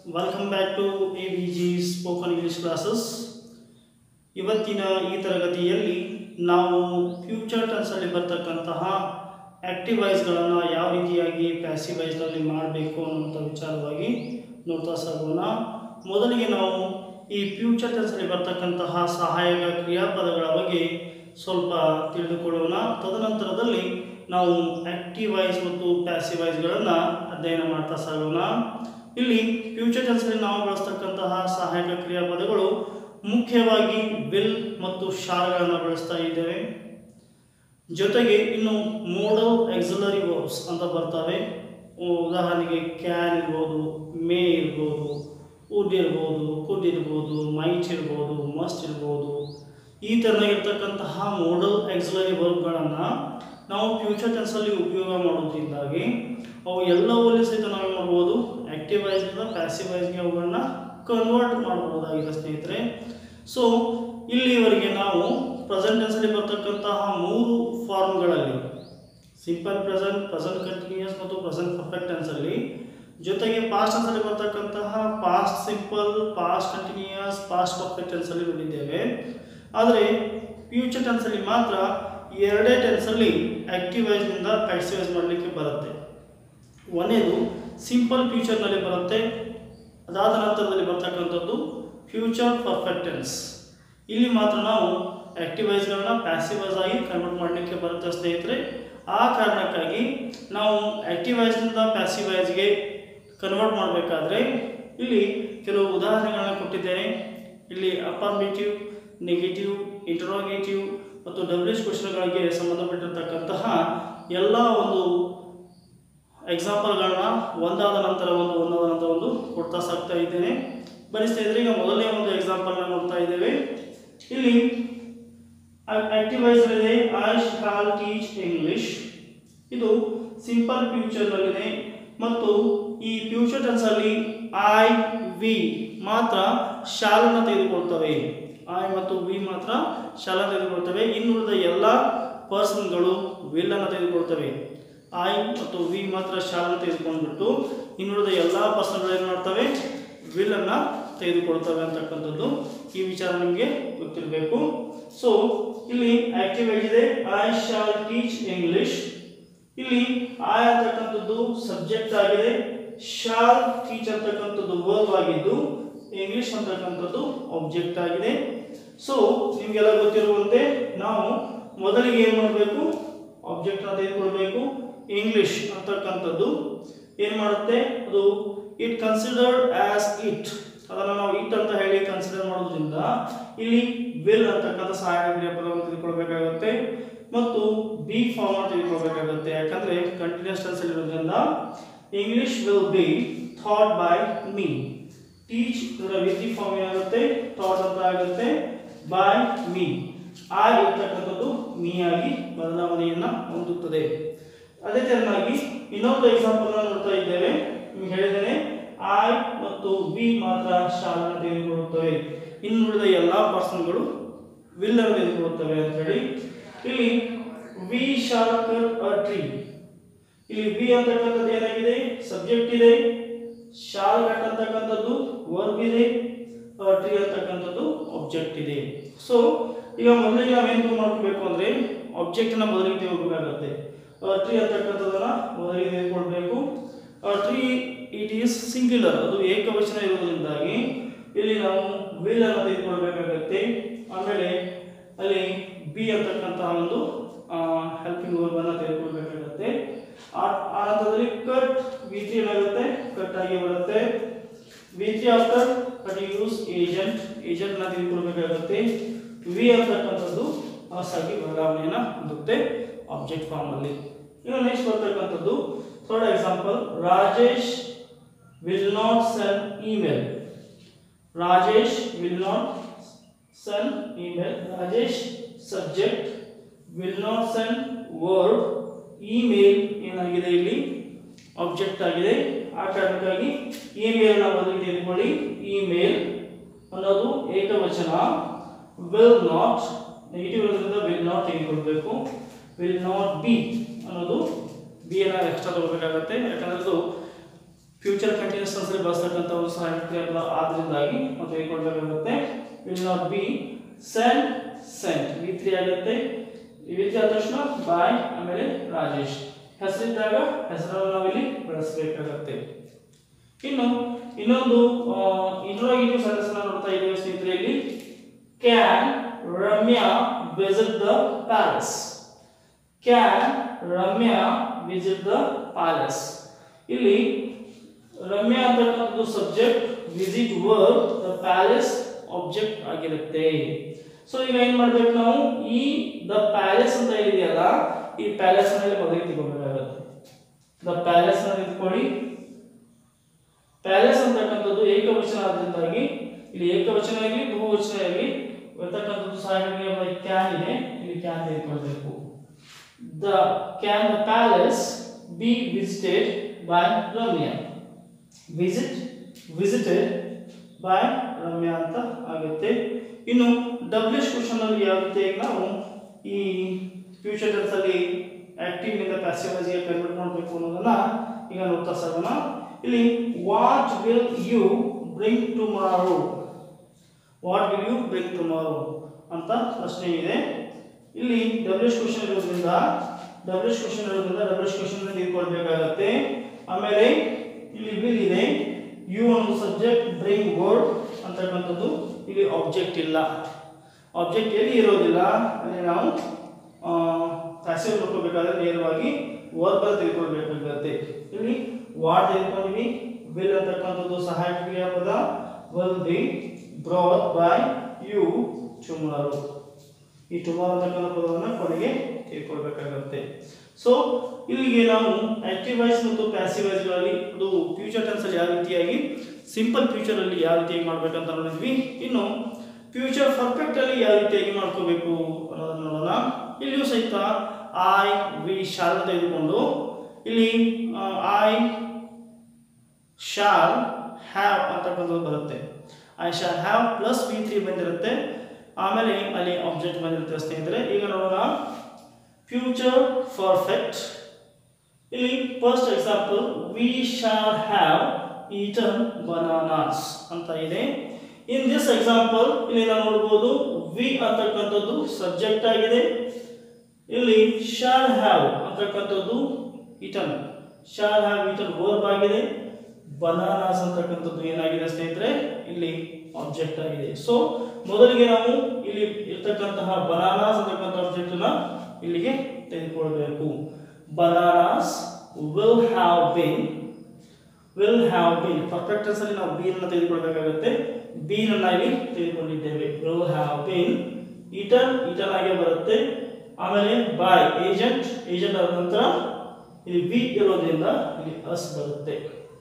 Welcome back to A B G spoken English classes ಇವತ್ತಿನ ಈ ತರಗತಿಯಲ್ಲಿ ನಾವು ಫ್ಯೂಚರ್ ಟೆನ್ಸಲ್ಲಿ ಬರ್ತಕ್ಕಂತಹ ಆ್ಯಕ್ಟಿವೈಸ್ಗಳನ್ನು ಯಾವ ರೀತಿಯಾಗಿ ಪ್ಯಾಸಿವೈಸ್ನಲ್ಲಿ ಮಾಡಬೇಕು ಅನ್ನುವಂಥ ವಿಚಾರವಾಗಿ ನೋಡ್ತಾ ಸಾಗೋಣ ಮೊದಲಿಗೆ ನಾವು ಈ ಫ್ಯೂಚರ್ ಟೆನ್ಸಲ್ಲಿ ಬರ್ತಕ್ಕಂತಹ ಸಹಾಯಕ ಕ್ರಿಯಾಪದಗಳ ಬಗ್ಗೆ ಸ್ವಲ್ಪ ತಿಳಿದುಕೊಳ್ಳೋಣ ತದನಂತರದಲ್ಲಿ ನಾವು ಆಕ್ಟಿವೈಸ್ ಮತ್ತು ಪ್ಯಾಸಿವೈಸ್ಗಳನ್ನು ಅಧ್ಯಯನ ಮಾಡ್ತಾ ಸಾಗೋಣ ಇಲ್ಲಿ ಫ್ಯೂಚರ್ ಟೆನ್ಸಲ್ಲಿ ನಾವು ಬಳಸ್ತಕ್ಕಂತಹ ಸಹಾಯಕ ಕ್ರಿಯಾಪದಗಳು ಮುಖ್ಯವಾಗಿ ವಿಲ್ ಮತ್ತು ಶಾಲ್ಗಳನ್ನು ಬಳಸ್ತಾ ಇದ್ದೇವೆ ಜೊತೆಗೆ ಇನ್ನು ಮೋಡಲ್ ಎಕ್ಸಲರಿ ವರ್ಬ್ಸ್ ಅಂತ ಬರ್ತವೆ ಉದಾಹರಣೆಗೆ ಕ್ಯಾನ್ ಇರ್ಬೋದು ಮೇ ಇರ್ಬೋದು ವುಡ್ ಇರ್ಬೋದು ಕುಡ್ ಇರ್ಬೋದು ಮೈಟ್ ಇರ್ಬೋದು ಮಸ್ಟ್ ಇರ್ಬೋದು ಈ ಥರನಾಗಿರ್ತಕ್ಕಂತಹ ಮೋಡಲ್ ಎಕ್ಸಲರಿ ವರ್ಬ್ಗಳನ್ನು ನಾವು ಫ್ಯೂಚರ್ ಟೆನ್ಸಲ್ಲಿ ಉಪಯೋಗ ಮಾಡೋದ್ರಿಂದಾಗಿ ಅವು ಎಲ್ಲವಲ್ಲಿ ಸಹಿತ ನಾವು ಮಾಡ್ಬೋದು ಆ್ಯಕ್ಟಿವೈಸ್ನಿಂದ ಪ್ಯಾಸಿವೈಸ್ಗೆ ಅವುಗಳನ್ನ ಕನ್ವರ್ಟ್ ಮಾಡ್ಬೋದಾಗಿದೆ ಸ್ನೇಹಿತರೆ ಸೊ ಇಲ್ಲಿವರೆಗೆ ನಾವು ಪ್ರೆಸೆಂಟ್ ಟೆನ್ಸಲ್ಲಿ ಬರ್ತಕ್ಕಂತಹ ಮೂರು ಫಾರ್ಮ್ಗಳಲ್ಲಿ ಸಿಂಪಲ್ ಪ್ರೆಸೆಂಟ್ ಪ್ರೆಸೆಂಟ್ ಕಂಟಿನ್ಯೂಸ್ ಮತ್ತು ಪ್ರೆಸೆಂಟ್ ಪರ್ಫೆಕ್ಟ್ ಟೆನ್ಸಲ್ಲಿ ಜೊತೆಗೆ ಪಾಸ್ಟ್ ಟೆನ್ಸಲ್ಲಿ ಬರ್ತಕ್ಕಂತಹ past simple past continuous past perfect ಟೆನ್ಸಲ್ಲಿ ನೋಡಿದ್ದೇವೆ ಆದರೆ ಫ್ಯೂಚರ್ ಟೆನ್ಸಲ್ಲಿ ಮಾತ್ರ ಎರಡೇ ಟೆನ್ಸಲ್ಲಿ ಆ್ಯಕ್ಟಿವೈಸ್ನಿಂದ ಪ್ಯಾಸಿವೈಸ್ ಮಾಡಲಿಕ್ಕೆ ಬರುತ್ತೆ ಒಂದೇದು ಸಿಂಪಲ್ ಫ್ಯೂಚರ್ನಲ್ಲಿ ಬರುತ್ತೆ ಅದಾದ ನಂತರದಲ್ಲಿ ಬರ್ತಕ್ಕಂಥದ್ದು ಫ್ಯೂಚರ್ ಪರ್ಫೆಕ್ಟ್ ಟೆನ್ಸ್ ಇಲ್ಲಿ ಮಾತ್ರ ನಾವು ಆ್ಯಕ್ಟಿವೈಸ್ಗಳನ್ನ ಪ್ಯಾಸಿವೈಸ್ ಆಗಿ ಕನ್ವರ್ಟ್ ಮಾಡಲಿಕ್ಕೆ ಬರುತ್ತೆ ಸ್ನೇಹಿತರೆ ಆ ಕಾರಣಕ್ಕಾಗಿ ನಾವು ಆ್ಯಕ್ಟಿವೈಸ್ನಿಂದ ಪ್ಯಾಸಿವೈಸ್ಗೆ ಕನ್ವರ್ಟ್ ಮಾಡಬೇಕಾದ್ರೆ ಇಲ್ಲಿ ಕೆಲವು ಉದಾಹರಣೆಗಳನ್ನ ಕೊಟ್ಟಿದ್ದೇನೆ ಇಲ್ಲಿ ಅಫರ್ಮೇಟಿವ್ ನೆಗೆಟಿವ್ ಇಂಟರೋಗೇಟಿವ್ ಮತ್ತು ಡಬ್ಲ್ಯೂಸ್ ಕ್ವಶನ್ಗಳಿಗೆ ಸಂಬಂಧಪಟ್ಟಿರ್ತಕ್ಕಂತಹ ಎಲ್ಲ ಒಂದು ಎಕ್ಸಾಂಪಲ್ಗಳನ್ನ ಒಂದಾದ ನಂತರ ಒಂದು ಒಂದಾದ ನಂತರ ಒಂದು ಕೊಡ್ತಾ ಸಾಕ್ತಾ ಇದ್ದೇನೆ ಬನ್ನಿ ಸ್ನೇಹಿತರೆ ಈಗ ಮೊದಲನೇ ಒಂದು ಎಕ್ಸಾಂಪಲ್ನ ನೋಡ್ತಾ ಇದ್ದೇವೆ ಇಲ್ಲಿ ಆಕ್ಟಿವೈಸ್ ಇದೆ ಐ ಶಾಲ್ ಟೀಚ್ ಇಂಗ್ಲಿಷ್ ಇದು ಸಿಂಪಲ್ ಫ್ಯೂಚರ್ನಲ್ಲಿದೆ ಮತ್ತು ಈ ಫ್ಯೂಚರ್ ಟೆನ್ಸಲ್ಲಿ ಐ ವಿ ಮಾತ್ರ ಶಾಲನ್ನು ತೆಗೆದುಕೊಳ್ತವೆ ಐ ಮತ್ತು ವಿ ಮಾತ್ರ ಶಾಲಾ ತೆಗೆದುಕೊಳ್ತವೆ ಇನ್ನುಳಿದ ಎಲ್ಲ ಪರ್ಸನ್ಗಳು ವಿಲ್ಲನ್ನು ತೆಗೆದುಕೊಳ್ತವೆ ಐ ಮತ್ತು ವಿ ಮಾತ್ರ ಶಾಲನ್ನು ತೆಗೆದುಕೊಂಡ್ಬಿಟ್ಟು ಇನ್ನುಳಿದ ಎಲ್ಲ ಪರ್ಸನ್ಗಳು ಏನು ಮಾಡ್ತವೆ ವಿಲ್ಲನ್ನು ತೆಗೆದುಕೊಳ್ತವೆ ಅಂತಕ್ಕಂಥದ್ದು ಈ ವಿಚಾರ ನಿಮಗೆ ಗೊತ್ತಿರಬೇಕು ಸೊ ಇಲ್ಲಿ ಆಕ್ಟಿವೇಟ್ ಇದೆ ಐ ಶಾಲ್ ಟೀಚ್ ಇಂಗ್ಲಿಷ್ ಇಲ್ಲಿ ಐ ಅಂತಕ್ಕಂಥದ್ದು ಸಬ್ಜೆಕ್ಟ್ ಆಗಿದೆ ಶಾಲ್ ಟೀಚ್ ಅಂತಕ್ಕಂಥದ್ದು ವರ್ಬ್ ಆಗಿದ್ದು ಇಂಗ್ಲಿಷ್ ಅಂತಕ್ಕಂಥದ್ದು ಆಬ್ಜೆಕ್ಟ್ ಆಗಿದೆ ಸೊ ನಿಮಗೆಲ್ಲ ಗೊತ್ತಿರುವಂತೆ ನಾವು ಮೊದಲಿಗೆ ಏನು ಮಾಡಬೇಕು ಆಬ್ಜೆಕ್ಟ್ ಅಂತ ತೆಗೆದುಕೊಳ್ಬೇಕು ಇಂಗ್ಲಿಷ್ ಅಂತಕ್ಕಂಥದ್ದು ಏನು ಮಾಡುತ್ತೆ ಅದು ಇಟ್ ಕನ್ಸಿಡರ್ಡ್ ಆಸ್ ಇಟ್ ಅದನ್ನು ನಾವು ಇಟ್ ಅಂತ ಹೇಳಿ ಕನ್ಸಿಡರ್ ಮಾಡೋದ್ರಿಂದ ಇಲ್ಲಿ ವಿಲ್ ಅಂತಕ್ಕಂಥ ಸಹಾಯಕ ಕ್ರಿಯಾಪದವನ್ನು ತೆಗೆದುಕೊಳ್ಬೇಕಾಗುತ್ತೆ ಮತ್ತು ಬಿ ಫಾರ್ಮ್ ಅನ್ನು ತೆಗೆದುಕೊಳ್ಬೇಕಾಗುತ್ತೆ ಯಾಕಂದ್ರೆ ಕಂಟಿನ್ಯೂಸ್ ಟೆನ್ಸ್ ಇರೋದ್ರಿಂದ English will be taught by me teach ಇದರ ವಿಧಿ ಫಾರ್ಮ್ ಏನಾಗುತ್ತೆ ಥಾಟ್ ಅಂತ ಆಗುತ್ತೆ ಬೈ ಮೀ ಆ ಇರ್ತಕ್ಕಂಥದ್ದು ಮೀ ಆಗಿ ಬದಲಾವಣೆಯನ್ನ ಹೊಂದುತ್ತದೆ ಅದೇ ತೆರನಾಗಿ ಇನ್ನೊಂದು ಎಕ್ಸಾಂಪಲ್ ನೋಡ್ತಾ ಇದ್ದೇವೆ ನಿಮ್ಗೆ ಹೇಳಿದ್ದೇನೆ ಐ ಮತ್ತು ವಿ ಮಾತ್ರ ಶಾಲನ್ನು ತೆಗೆದುಕೊಳ್ಳುತ್ತವೆ ಇನ್ನುಳಿದ ಎಲ್ಲ ಪರ್ಸನ್ಗಳು ವಿಲ್ ಅನ್ನು ತೆಗೆದುಕೊಳ್ಳುತ್ತವೆ ಅಂತ ಹೇಳಿ ಇಲ್ಲಿ we shall cut a tree ಇಲ್ಲಿ ವಿ ಅಂತಕ್ಕಂಥದ್ದು ಏನಾಗಿದೆ ಸಬ್ಜೆಕ್ಟ್ ಇದೆ ಶಾಲ್ ಕಟ್ ಅಂತಕ್ಕಂಥದ್ದು ವರ್ಬ್ ಇದೆ ಟ್ರೀ ಅಂತಕ್ಕಂಥದ್ದು ಆಬ್ಜೆಕ್ಟ್ ಇದೆ ಸೊ ಈಗ ಮೊದಲಿಗೆ ನಾವೇನು ಮಾಡ್ಕೋಬೇಕು ಅಂದ್ರೆ ಆಬ್ಜೆಕ್ಟ್ ನ ಮೊದಲಿಗೆ ತೆಗೆದುಕೋಬೇಕಾಗುತ್ತೆ ಟ್ರೀ ಅಂತಕ್ಕಂಥದ್ದನ್ನ ಮೊದಲಿಗೆ ತೆಗೆದುಕೊಳ್ಬೇಕು ಟ್ರೀ ಇಟ್ ಈಸ್ ಸಿಂಗ್ಯುಲರ್ ಅದು ಏಕವಚನ ಇರುವುದರಿಂದಾಗಿ ಇಲ್ಲಿ ನಾವು ವಿಲ್ ಅನ್ನು ತೆಗೆದುಕೊಳ್ಬೇಕಾಗತ್ತೆ ಆಮೇಲೆ ಅಲ್ಲಿ ಬಿ ಅಂತಕ್ಕಂತಹ ಒಂದು ಹೆಲ್ಪಿಂಗ್ ವರ್ಬ್ ಅನ್ನ ತೆಗೆದುಕೊಳ್ಬೇಕಾಗತ್ತೆ ಆ ಆ ನಂತರದಲ್ಲಿ ಕಟ್ ವಿ ತ್ರೀ ಏನಾಗುತ್ತೆ ಕಟ್ ಆಗಿ ಬರುತ್ತೆ V three after cut use agent agent ನ ತೆಗೆದುಕೊಳ್ಬೇಕಾಗುತ್ತೆ ವಿ ಅಂತಕ್ಕಂಥದ್ದು ಹೊಸಾಗಿ ಬದಲಾವಣೆಯನ್ನ ಹೊಂದುತ್ತೆ ಆಬ್ಜೆಕ್ಟ್ ಫಾರ್ಮ್ ಅಲ್ಲಿ ಈಗ ನೆಕ್ಸ್ಟ್ ಬರ್ತಕ್ಕಂಥದ್ದು third example Rajesh will not send email Rajesh will not send email Rajesh subject will not send word email ಏನಾಗಿದೆ ಇಲ್ಲಿ ಆಬ್ಜೆಕ್ಟ್ ಆಗಿದೆ ಆ ಕಾರಣಕ್ಕಾಗಿ ಇಮೇಲ್ ನ ಬದಲಿಗೆ ತೆಗೆದುಕೊಳ್ಳಿ ಇಮೇಲ್ ಅನ್ನೋದು ಏಕವಚನ ವಿಲ್ ನಾಟ್ ನೆಗೆಟಿವ್ ಇರೋದ್ರಿಂದ ವಿಲ್ ನಾಟ್ ತೆಗೆದುಕೊಳ್ಬೇಕು ವಿಲ್ ನಾಟ್ ಬಿ ಅನ್ನೋದು ಬಿ ಅನ್ನ ಎಕ್ಸ್ಟ್ರಾ ತಗೋಬೇಕಾಗತ್ತೆ ಯಾಕಂದ್ರೆ ಅದು ಫ್ಯೂಚರ್ ಕಂಟಿನ್ಯೂಸ್ ಟೆನ್ಸಲ್ಲಿ ಬಳಸ್ತಕ್ಕಂಥ ಒಂದು ಸಹಾಯಕ ಕ್ರಿಯೆ ಅಲ್ಲ ಆದ್ರಿಂದಾಗಿ ನಾವು ತೆಗೆದುಕೊಳ್ಬೇಕಾಗುತ್ತೆ will not be sent sent V three ಆಗುತ್ತೆ ಈ ರೀತಿ ಆದ ತಕ್ಷಣ ಬಾಯ್ ಆಮೇಲೆ ರಾಜೇಶ್ ಹೆಸರಿದ್ದಾಗ ಹೆಸರನ್ನು ನಾವಿಲ್ಲಿ ಬಳಸಬೇಕಾಗತ್ತೆ ಇನ್ನು ಇನ್ನೊಂದು ಇಂಟ್ರೋಗೇಟಿವ್ ಸೆಂಟೆನ್ಸ್ ನೋಡ್ತಾ ಇದ್ದೇವೆ ಸ್ನೇಹಿತರೆ ಇಲ್ಲಿ can Ramya visit the palace can Ramya visit the palace ಇಲ್ಲಿ ರಮ್ಯಾ ಅಂತಕ್ಕಂಥದ್ದು subject visit work the palace object ಆಗಿರುತ್ತೆ ಸೊ ಈಗ ಏನ್ ಮಾಡ್ಬೇಕು ನಾವು ಈ ದ ಪ್ಯಾಲೇಸ್ ಅಂತ ಇದೆಯಲ್ಲ ಈ ಪ್ಯಾಲೇಸ್ ಮೇಲೆ ಮೊದಲಿಗೆ ತಗೋಬೇಕಾಗುತ್ತೆ ದ ಪ್ಯಾಲೇಸ್ ಅನ್ನು ಇಟ್ಕೊಳ್ಳಿ ಪ್ಯಾಲೇಸ್ ಅಂತಕ್ಕಂಥದ್ದು ಏಕವಚನ ಆದ್ರಿಂದಾಗಿ ಇಲ್ಲಿ ಏಕವಚನ ಆಗಲಿ ಬಹುವಚನ ಆಗಲಿ ಇರ್ತಕ್ಕಂಥದ್ದು ಸಹಾಯಕ ಕ್ಯಾನ್ ಇದೆ ಇಲ್ಲಿ ಕ್ಯಾನ್ ತೆಗೆದುಕೊಳ್ಬೇಕು the can the palace be visited by Ramya visit visited by Ramya ಅಂತ ಆಗುತ್ತೆ ಇನ್ನು ಡಬ್ಲ್ಯೂ ಕ್ವಶನ್ ಅಲ್ಲಿ ಯಾವ ರೀತಿಯಾಗಿ ನಾವು ಈ ಫ್ಯೂಚರ್ ಟೆನ್ಸ್ ಅಲ್ಲಿ ಆಕ್ಟಿವ್ ನಿಂದ ಪ್ಯಾಸಿವ್ ಗೆ ಕನ್ವರ್ಟ್ ಮಾಡಬೇಕು ಅನ್ನೋದನ್ನ ಈಗ ನೋಡ್ತಾ ಸಾಗೋಣ ಇಲ್ಲಿ what will you bring tomorrow what will you bring tomorrow ಅಂತ ಪ್ರಶ್ನೆ ಇದೆ ಇಲ್ಲಿ ಡಬ್ಲ್ಯೂ ಕ್ವಶನ್ ಇರೋದ್ರಿಂದ ಡಬ್ಲ್ಯೂ ಕ್ವಶನ್ ಇರೋದ್ರಿಂದ ಡಬ್ಲ್ಯೂ ಕ್ವಶನ್ ತೆಗೆದುಕೊಳ್ಬೇಕಾಗತ್ತೆ ಆಮೇಲೆ ಇಲ್ಲಿ ವಿಲ್ ಇದೆ ಯು ಒಂದು ಸಬ್ಜೆಕ್ಟ್ ಬ್ರಿಂಗ್ ವರ್ಡ್ ಅಂತಕ್ಕಂಥದ್ದು ಇಲ್ಲಿ ಆಬ್ಜೆಕ್ಟ್ ಇಲ್ಲ ಆಬ್ಜೆಕ್ಟ್ ಎಲ್ಲಿ ಇರೋದಿಲ್ಲ ಅಲ್ಲಿ ನಾವು ಪ್ಯಾಸಿವ್ ನೋಡ್ಕೋಬೇಕಾದ್ರೆ ನೇರವಾಗಿ ವರ್ಬಲ್ ತೆಗೆದುಕೊಳ್ಬೇಕಾಗತ್ತೆ ಇಲ್ಲಿ ವಾಟ್ ತೆಗೆದುಕೊಂಡಿವಿ ವಿಲ್ ಅಂತಕ್ಕಂಥದ್ದು ಸಹಾಯಕ ಕ್ರಿಯಾಪದ will be brought by you tomorrow ಈ ಟುಮಾರೋ ಅಂತಕ್ಕಂಥ ಪದವನ್ನು ಕೊನೆಗೆ ತೆಗೆದುಕೊಳ್ಬೇಕಾಗುತ್ತೆ ಸೊ ಇಲ್ಲಿಗೆ ನಾವು ಆಕ್ಟಿವ್ ವಾಯ್ಸ್ ಮತ್ತು ಪ್ಯಾಸಿವ್ ವಾಯ್ಸ್ಗಳಲ್ಲಿ ಅದು ಫ್ಯೂಚರ್ ಟೆನ್ಸಲ್ಲಿ ಯಾವ ರೀತಿಯಾಗಿ ಸಿಂಪಲ್ ಫ್ಯೂಚರಲ್ಲಿ ಯಾವ ರೀತಿಯಾಗಿ ಮಾಡ್ಬೇಕಂತ ನೋಡಿದ್ವಿ ಇನ್ನು ಫ್ಯೂಚರ್ ಪರ್ಫೆಕ್ಟ್ ಅಲ್ಲಿ ಯಾವ ರೀತಿಯಾಗಿ ಮಾಡ್ಕೋಬೇಕು ಅನ್ನೋದನ್ನ ನೋಡೋಣ ಇಲ್ಲಿಯೂ ಸಹಿತ ಐ ವಿ ಶಾಲ್ ತೆಗೆದುಕೊಂಡು ಇಲ್ಲಿ ಐ ಶಾಲ್ ಹ್ಯಾವ್ ಅಂತಕ್ಕಂಥದ್ದು ಬರುತ್ತೆ I shall have plus V three ಬಂದಿರುತ್ತೆ ಆಮೇಲೆ ಅಲ್ಲಿ ಆಬ್ಜೆಕ್ಟ್ ಬಂದಿರುತ್ತೆ ಸ್ನೇಹಿತರೆ ಈಗ ನೋಡೋಣ ಫ್ಯೂಚರ್ ಪರ್ಫೆಕ್ಟ್ ಇಲ್ಲಿ first example we shall have eaten bananas ಅಂತ ಇದೆ ಇನ್ ದಿಸ್ ಎಕ್ಸಾಂಪಲ್ ಇಲ್ಲಿ ನಾವು ನೋಡ್ಬೋದು ವಿ ಅಂತಕ್ಕಂಥದ್ದು ಸಬ್ಜೆಕ್ಟ್ ಆಗಿದೆ ಇಲ್ಲಿ ಶಾಲ್ ಹ್ಯಾವ್ ಅಂತಕ್ಕಂಥದ್ದು eaten shall have eaten verb ಆಗಿದೆ ಬನಾನಾಸ್ ಅಂತಕ್ಕಂಥದ್ದು ಏನಾಗಿದೆ ಸ್ನೇಹಿತರೆ ಇಲ್ಲಿ ಆಬ್ಜೆಕ್ಟ್ ಆಗಿದೆ ಸೊ ಮೊದಲಿಗೆ ನಾವು ಇಲ್ಲಿ ಇರ್ತಕ್ಕಂತಹ ಬನಾನಾಸ್ ಅಂತಕ್ಕಂಥ ಆಬ್ಜೆಕ್ಟ್ ನ ಇಲ್ಲಿಗೆ ತೆಗೆದುಕೊಳ್ಬೇಕು bananas will have been will have been perfect ಅಲ್ಲಿ ನಾವು ಬೀನ್ ಅನ್ನು ತೆಗೆದುಕೊಳ್ಬೇಕಾಗುತ್ತೆ ಬೀನ್ ಅನ್ನ ಇಲ್ಲಿ ತೆಗೆದುಕೊಂಡಿದ್ದೇವೆ will have been eaten eaten ಆಗಿ ಬರುತ್ತೆ ಆಮೇಲೆ ಬಾಯ್ ಏಜೆಂಟ್ ಏಜೆಂಟ್ ಆದ ನಂತರ ಇಲ್ಲಿ ವಿ ಇರೋದ್ರಿಂದ ಇಲ್ಲಿ ಅಸ್ ಬರುತ್ತೆ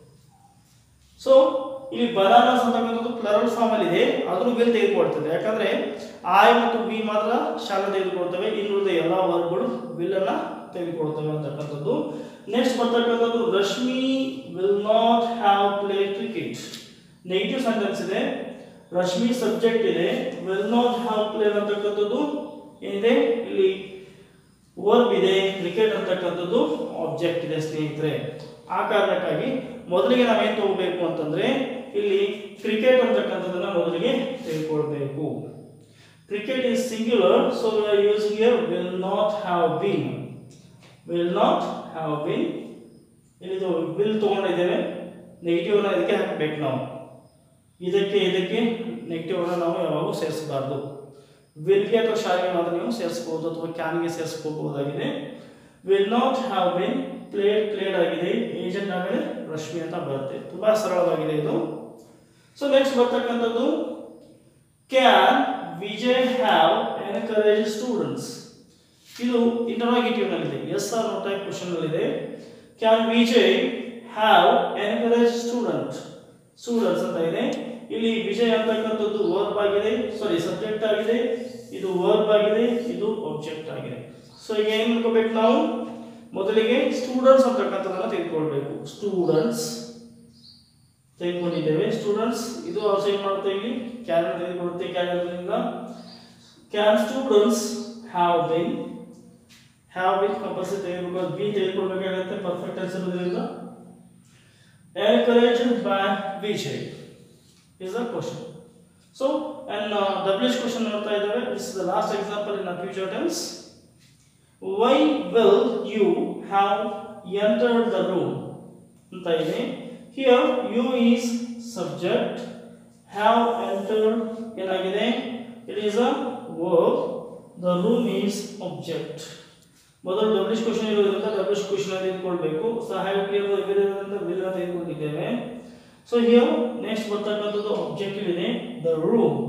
ಸೊ ಇಲ್ಲಿ ಬನಾನಾಸ್ ಅಂತಕ್ಕಂಥದ್ದು ಪ್ಲರಲ್ ಫಾರ್ಮ್ ಅಲ್ಲಿ ಇದೆ ಆದ್ರೂ ವಿಲ್ ತೆಗೆದುಕೊಳ್ತದೆ ಯಾಕಂದ್ರೆ ಆಯ್ ಮತ್ತು ಬಿ ಮಾತ್ರ ಶಾಲ ತೆಗೆದುಕೊಳ್ತವೆ ಇನ್ನುಳಿದ ಎಲ್ಲ ವರ್ಡ್ಗಳು ವಿಲ್ ಅನ್ನ ತೆಗೆದುಕೊಳ್ತವೆ ಅಂತಕ್ಕಂಥದ್ದು ನೆಕ್ಸ್ಟ್ ಬರ್ತಕ್ಕಂಥದ್ದು Rashmi will not have play cricket negative sentence ಇದೆ ರಶ್ಮಿ ಸಬ್ಜೆಕ್ಟ್ ಇದೆ ವಿಲ್ ನಾಟ್ ಹ್ಯಾವ್ ಪ್ಲೇ ಅಂತಕ್ಕಂಥದ್ದು ಏನಿದೆ ಇಲ್ಲಿ ವರ್ಬ್ ಇದೆ ಕ್ರಿಕೆಟ್ ಅಂತಕ್ಕಂಥದ್ದು ಆಬ್ಜೆಕ್ಟ್ ಇದೆ ಸ್ನೇಹಿತರೆ ಆ ಕಾರಣಕ್ಕಾಗಿ ಮೊದಲಿಗೆ ನಾವೇನು ತಗೋಬೇಕು ಅಂತಂದ್ರೆ ಇಲ್ಲಿ ಕ್ರಿಕೆಟ್ ಅಂತಕ್ಕಂಥದ್ದನ್ನ ಮೊದಲಿಗೆ ತೆಗೆದುಕೊಳ್ಬೇಕು cricket is singular so we are using here will not have been will not have been ಇಲ್ಲಿ ವಿಲ್ ತಗೊಂಡಿದ್ದೇವೆ ನೆಗೆಟಿವ್ ಅನ್ನ ಇದಕ್ಕೆ ಹಾಕಬೇಕು ನಾವು ಇದಕ್ಕೆ ಇದಕ್ಕೆ ನೆಗೆಟಿವ್ ಅನ್ನ ನಾವು ಯಾವಾಗೂ ಸೇರಿಸಬಾರ್ದು ವಿಲ್ಗೆ ಅಥವಾ ಶಾಲೆಗೆ ಮಾತ್ರ ನೀವು ಸೇರಿಸಬಹುದು ಅಥವಾ ಕ್ಯಾನ್ಗೆ ಸೇರಿಸ್ಕೋಬಹುದಾಗಿದೆ will not have been played played ಆಗಿದೆ ಏಜೆಂಟ್ ಆಮೇಲೆ ರಶ್ಮಿ ಅಂತ ಬರುತ್ತೆ ತುಂಬಾ ಸರಳವಾಗಿದೆ ಇದು ಸೊ ನೆಕ್ಸ್ಟ್ ಬರ್ತಕ್ಕಂಥದ್ದು can Vijay have encourage students ಇದು ಇಂಟರಾಗೇಟಿವ್ ನಲ್ಲಿದೆ yes or no type question ನಲ್ಲಿದೆ can Vijay have encourage student students ಅಂತ ಇದೆ ಇಲ್ಲಿ ವಿಜಯ್ ಅಂತಕ್ಕಂಥದ್ದು ವರ್ಬ್ ಆಗಿದೆ ಸಾರಿ ಸಬ್ಜೆಕ್ಟ್ ಆಗಿದೆ ಇದು ವರ್ಬ್ ಆಗಿದೆ ಇದು ಆಬ್ಜೆಕ್ಟ್ ಆಗಿದೆ ಸೊ ಈಗ ಏನ್ ಮಾಡ್ಕೋಬೇಕು ನಾವು ಮೊದಲಿಗೆ ಸ್ಟೂಡೆಂಟ್ಸ್ ಅಂತಕ್ಕಂಥದ್ದನ್ನ ತೆಗೆದುಕೊಳ್ಬೇಕು ಸ್ಟೂಡೆಂಟ್ಸ್ ತೆಗೆದುಕೊಂಡಿದ್ದೇವೆ ಸ್ಟೂಡೆಂಟ್ಸ್ ಇದು ಆಲ್ಸೋ ಏನ್ ಮಾಡುತ್ತೆ ಇಲ್ಲಿ ಕ್ಯಾನ್ ತೆಗೆದುಕೊಳ್ಳುತ್ತೆ can can students have been have been compulsory ತೆಗೆದುಕೊಂಡು ಬಿ ತೆಗೆದುಕೊಳ್ಬೇಕಾಗತ್ತೆ ಪರ್ಫೆಕ್ಟ್ ಟೆನ್ಸ್ ಇರೋದ್ರಿಂದ encouraged by Vijay is the question. So, and uh, WH question ನೋಡ್ತಾ ಇದ್ದೇವೆ this is the last example in a future tense. Why will you have entered the room? ಅಂತ ಇದೆ here you is subject have entered ಏನಾಗಿದೆ it is a verb the room is object ಮೊದಲು ಡಬ್ಲ್ಯೂಶ್ question ಇರೋದ್ರಿಂದ ಡಬ್ಲ್ಯೂಶ್ question ಅಂತ ತೆಗೆದುಕೊಳ್ಬೇಕು ಸಹಾಯಕ ಇರೋದ್ರಿಂದ will ಅಂತ ತೆಗೆದುಕೊಂಡಿದ್ದೇವೆ ಸೊ ಹಿಯರ್ ನೆಕ್ಸ್ಟ್ ಬರ್ತಕ್ಕಂಥದ್ದು ಆಬ್ಜೆಕ್ಟಿವ್ ಇದೆ the room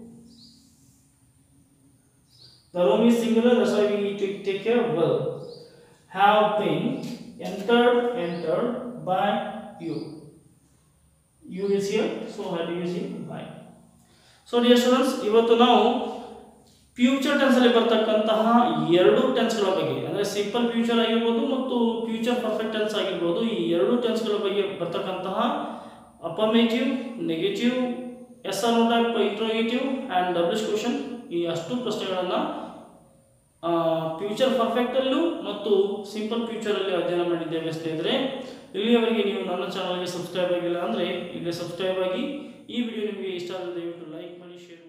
the room is singular that's why we to take care well have been entered entered by you you is here so have you use by so dear students ಇವತ್ತು ನಾವು future tense ಅಲ್ಲಿ ಬರ್ತಕ್ಕಂತಹ ಎರಡು ಟೆನ್ಸ್ಗಳ ಬಗ್ಗೆ ಅಂದರೆ simple future ಆಗಿರ್ಬೋದು ಮತ್ತು ಫ್ಯೂಚರ್ ಪರ್ಫೆಕ್ಟ್ ಟೆನ್ಸ್ ಆಗಿರ್ಬೋದು ಈ ಎರಡು ಟೆನ್ಸ್ಗಳ ಬಗ್ಗೆ ಬರ್ತಕ್ಕಂತಹ affirmative negative yes or type interrogative and ಡಬ್ಲ್ಯೂಸ್ ಕ್ವಶನ್ ಈ ಅಷ್ಟು ಪ್ರಶ್ನೆಗಳನ್ನು ಫ್ಯೂಚರ್ ಪರ್ಫೆಕ್ಟಲ್ಲೂ ಮತ್ತು ಸಿಂಪಲ್ ಫ್ಯೂಚರಲ್ಲಿ ಅಧ್ಯಯನ ಮಾಡಿದ್ದೇವೆ ಸ್ನೇಹಿತರೆ ಇಲ್ಲಿಯವರೆಗೆ ನೀವು ನನ್ನ ಚಾನಲ್ಗೆ ಸಬ್ಸ್ಕ್ರೈಬ್ ಆಗಿಲ್ಲ ಅಂದರೆ ಈಗ ಸಬ್ಸ್ಕ್ರೈಬ್ ಆಗಿ ಈ ವಿಡಿಯೋ ನಿಮಗೆ ಇಷ್ಟ ಆದರೆ ದಯವಿಟ್ಟು ಲೈಕ್ ಮಾಡಿ ಶೇರ್